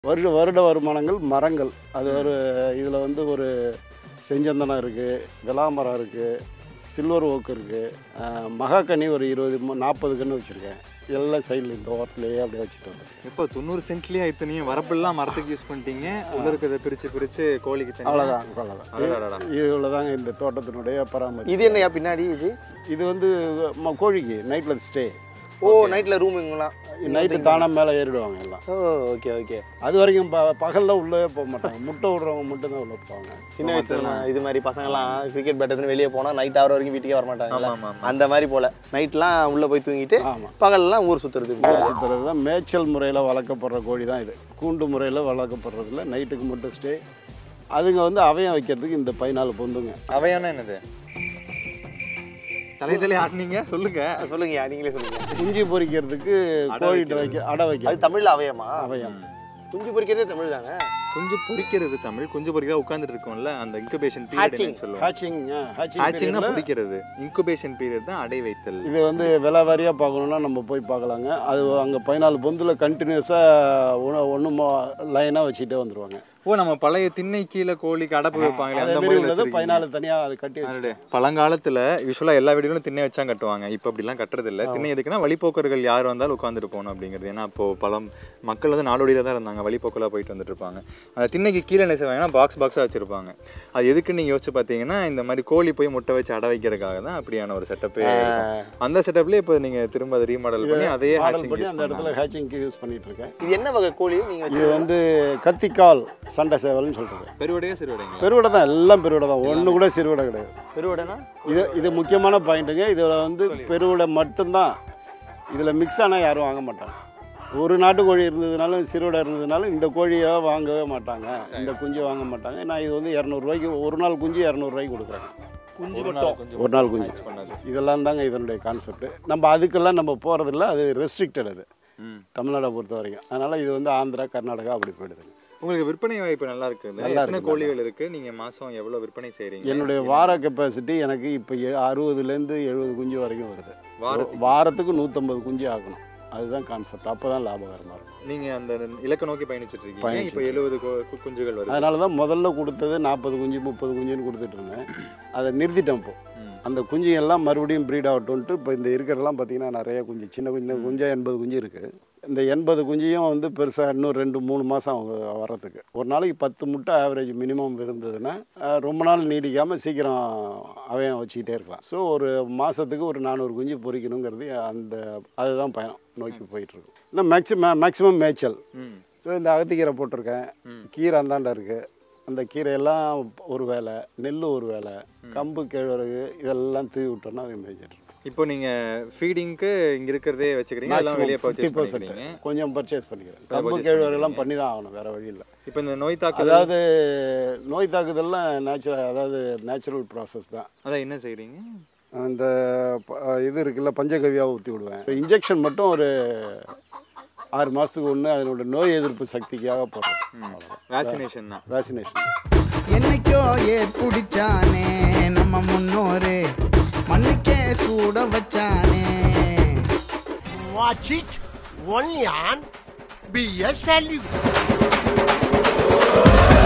வருட வருட வருமானங்கள் மரங்கள் அது ஒரு இதில் வந்து ஒரு செஞ்சந்தனம் இருக்குது விளாமரம் இருக்குது சில்வர் ஓக் இருக்குது மகாக்கனி ஒரு இருபது மு- நாற்பது கன்று வச்சுருக்கேன் எல்லாம் சைடில் இந்த ஓரத்துலேயே அப்படியே வச்சுட்டு வந்தேன் இப்போ தொண்ணூறு சென்ட்லயே இத்தனையும் வரப்பெல்லாம் மரத்துக்கு யூஸ் பண்ணிட்டீங்க உள்ள இருக்கிறத பிரிச்சு பிரிச்சு கோழிக்கு தனியா அவ்வளோதான் அவ்வளோதான் அடடடடா. இவ்வளோ தாங்க இந்த தோட்டத்தினுடைய பராமரிப்பு இது என்னையா பின்னாடி இது இது வந்து ம- கோழிக்கு நைட்டில் ஸ்டே ஓ நைட்ல ரூமுங்களாம் நைட்டு தானா மேலே ஏறிடுவாங்க எல்லாம் ஓ ஓகே ஓகே அது வரைக்கும் ப பகலில் உள்ளே போக மாட்டாங்க முட்டை விடுறவங்க மட்டும்தான் உள்ளே போவாங்க சின்ன வயசுல நான் இது மாதிரி பசங்கலாம் கிரிக்கெட் பேட் எடுத்துன்னு வெளியே போனா நைட் ஆகிற வரைக்கும் வீட்டுக்கே வர மாட்டாங்கல்ல ஆமா, ஆமா, ஆமா. அந்த மாதிரி போல நைட்லாம் உள்ள போய் தூங்கிட்டு ஆமாம் பகல்லாம் ஊர் சுத்துறதுக்கு ஊர் சுற்றுறது தான் மேய்ச்சல் முறையில் வளர்க்கப்படுற கோழி தான் இது கூண்டு முறையில் வளர்க்கப்படுறதில்ல நைட்டுக்கு மட்டும் ஸ்டே அதுங்க வந்து அவயம் வைக்கிறதுக்கு இந்த பதினாலு பொந்துங்க அவையான என்னது தலை தலை ஆட்டினீங்க சொல்லுங்க சொல்லுங்கய்யா நீங்களே சொல்லுங்க குஞ்சு பொரிக்கிறதுக்கு கோழிட்ட வைக்க அடை வைக்க அது தமிழ்ல அவயமா அவயம் குஞ்சு பொறிக்கிறதே தமிழ் தானே குஞ்சு பொரிக்கிறது தமிழ் குஞ்சு பொரிக்கிறதா உட்கார்ந்துட்டு இருக்கோம்ல அந்த இன்குபேஷன் Hatching. பீரியட் சொல்லுவாங்க ஹேச்சிங் ஹேச்சிங் ஹேச்சிங்னா பொரிக்கிறது இன்குபேஷன் பீரியட் தான் அடை வைத்தல் இது வந்து விலை வாரியாக பார்க்கணுன்னா நம்ம போய் பார்க்கலாங்க அது அங்கே பதினாலு பொந்தில் கண்டினியூஸாக ஒன்று லைனாக வச்சுட்டே வந்துருவாங்க ஓ நம்ம பழைய திண்ணை கீழே கோழிக்கு அடப்பு வைப்பாங்களே அதே அந்த மாதிரி மாதிரி உள்ளது வச்சிருக்கீங்க. பதினாலு தனியாக அது கட்டி வச்சுட்டு பழங்காலத்துல யூஸ்வலா எல்லா வீடுகளும் திண்ணை வச்சா கட்டுவாங்க இப்போ அப்படிலாம் கட்டுறது இல்ல திண்ணை எதுக்குன்னா வழிபோக்கர்கள் யார் வந்தாலும் உட்காந்துட்டு போகணும் அப்படிங்கிறது ஏன்னா இப்போ பழம் மக்கள் வந்து நாடோடியில தான் இருந்தாங்க வழிபோக்கலா போயிட்டு வந்துட்டு இருப்பாங்க அந்த திண்ணைக்கு கீழே என்ன செய்வாங்கன்னா பாக்ஸ் பாக்ஸாக வச்சிருப்பாங்க அது எதுக்கு நீங்க யோசிச்சு பார்த்தீங்கன்னா இந்த மாதிரி கோழி போய் முட்டை வச்சு அடை வைக்கிறதுக்காக தான் அப்படியான ஒரு செட்டப்பே அந்த செட்டப்லேயே இப்போ நீங்க திரும்ப அதை ரீமாடல் பண்ணி அதே மாடல் hatching பண்ணி use அந்த இடத்துல பண்ணாங்க. ஹேச்சிங்க்கு யூஸ் பண்ணிட்டு இருக்கேன் இது என்ன வகை கோழி நீங்க இது வந்து கத்திக்கால் சண்டை சேவல்னு சொல்கிறது பெருவடையா சிறுவடைங்களா பெருவிடை தான் எல்லாம் பெருவிடை தான் ஒன்று கூட சிறுவிடை கிடையாது பெருவடனா இது இது முக்கியமான பாயிண்ட்டுங்க இதில் வந்து பெருவிடை மட்டும்தான் இதில் மிக்ஸ் ஆனால் யாரும் வாங்க மாட்டாங்க ஒரு நாட்டுக்கோழி இருந்ததுனாலும் சிறுவிடை இருந்ததுனாலும் இந்த கோழியை வாங்கவே மாட்டாங்க இந்த குஞ்சு வாங்க மாட்டாங்க நான் இது வந்து இரநூறுவாய்க்கு ஒரு நாள் குஞ்சு இரநூறுவாய்க்கு கொடுக்குறேன் குஞ்சு ஒரு நாள் கொஞ்சம் ஒரு நாள் குஞ்சு பண்ணது இதெல்லாம் தாங்க இதனுடைய கான்செப்ட் நம்ம அதுக்கெல்லாம் நம்ம போகிறதில்ல அது ரெஸ்ட்ரிக்டட் அது ம். தமிழ்நாடை பொறுத்த வரைக்கும் அதனால் இது வந்து ஆந்திரா கர்நாடகா அப்படி போயிடுதுங்க உங்களுக்கு விற்பனை வாய்ப்பு நல்லா இருக்கு நல்லா எத்தனை இருக்கு, கோழிகள் இருக்கு நீங்க மாசம் எவ்வளவு விற்பனை செய்றீங்க என்னுடைய வார கெப்பாசிட்டி எனக்கு இப்போ அறுபதுலேருந்து எழுபது குஞ்சு வரைக்கும் வருது வாரத்துக்கு வாரத்துக்கு நூற்றம்பது குஞ்சு ஆகணும் அதுதான் கான்செப்ட் அப்போ தான் லாபகரமாக இருக்கும் நீங்க அந்த இலக்க நோக்கி பயணிச்சிட்டு இருக்கீங்க பயணிச்சிட்டு இப்போ எழுபது குஞ்சுகள் வருது அதனால தான் முதல்ல கொடுத்தது நாற்பது குஞ்சு முப்பது குஞ்சுன்னு கொடுத்துட்டு இருந்தேன் அதை நிறுத்திட்டேன் இப்போ ம். அந்த குஞ்சு எல்லாம் மறுபடியும் ப்ரீட் ஆகட்டும்ட்டு இப்போ இந்த இருக்கிறதெல்லாம் பார்த்தீங்கன்னா நிறைய குஞ்சு சின்ன குஞ்சு குஞ்சா எண்பது குஞ்சு இருக்குது இந்த எண்பது குஞ்சையும் வந்து பெருசாக இன்னும் ரெண்டு மூணு மாதம் வர்றதுக்கு ஒரு நாளைக்கு பத்து முட்டை ஆவரேஜ் மினிமம் இருந்ததுன்னா அஹ், ரொம்ப நாள் நீடிக்காமல் சீக்கிரம் அவன் வச்சுக்கிட்டே இருக்கலாம் ஸோ ஒரு மாதத்துக்கு ஒரு நானூறு குஞ்சு பொரிக்கணுங்கிறது அந்த அதுதான் பயணம் நோக்கி போயிட்டுருக்கும் இன்னும் மேக்ஸிமம் மேக்ஸிமம் மேய்ச்சல் ம். ஸோ இந்த அகத்திக்கீரை போட்டிருக்கேன் கீரை அந்தாண்ட இருக்குது அந்த கீரையெல்லாம் ஒரு வேலை நெல் ஒரு வேலை கம்பு கேழ்வரகு இதெல்லாம் தூவி விட்டோம்னா அது மேய்ச்சிட்டு இருக்கும் இப்போ நீங்க ஃபீடிங்க்கு இங்க இருக்கிறதே வச்சுக்கிறீங்க எல்லாம் வெளியே ஃபிஃப்டி பர்ச்சேஸ் பண்ணிக்கிறீங்க கொஞ்சம் பர்ச்சேஸ் பண்ணிக்கிறேன் கம்பு கேழ்வரகுலாம் பண்ணி தான் ஆகணும் வேறு வழி இல்லை இப்போ இந்த நோய் தாக்குதல் அதாவது நோய் தாக்குதல்லாம் நேச்சுரல் அதாவது நேச்சுரல் ப்ராசஸ் தான் அதான் என்ன செய்றீங்க அந்த ப- இது இருக்குல்ல பஞ்சகவியா ஊற்றி விடுவேன் இன்ஜெக்ஷன் மட்டும் ஒரு ஆறு மாதத்துக்கு ஒன்று அதனோட நோய் எதிர்ப்பு சக்திக்காக போடுறோம் வேக்சினேஷன் தான் வேக்சினேஷன் என்னைக்கோ ஏற்புடிச்சானே நம்ம முன்னோரு மண்ணுக்கே சூட வச்சானே Watch it only on BSLU.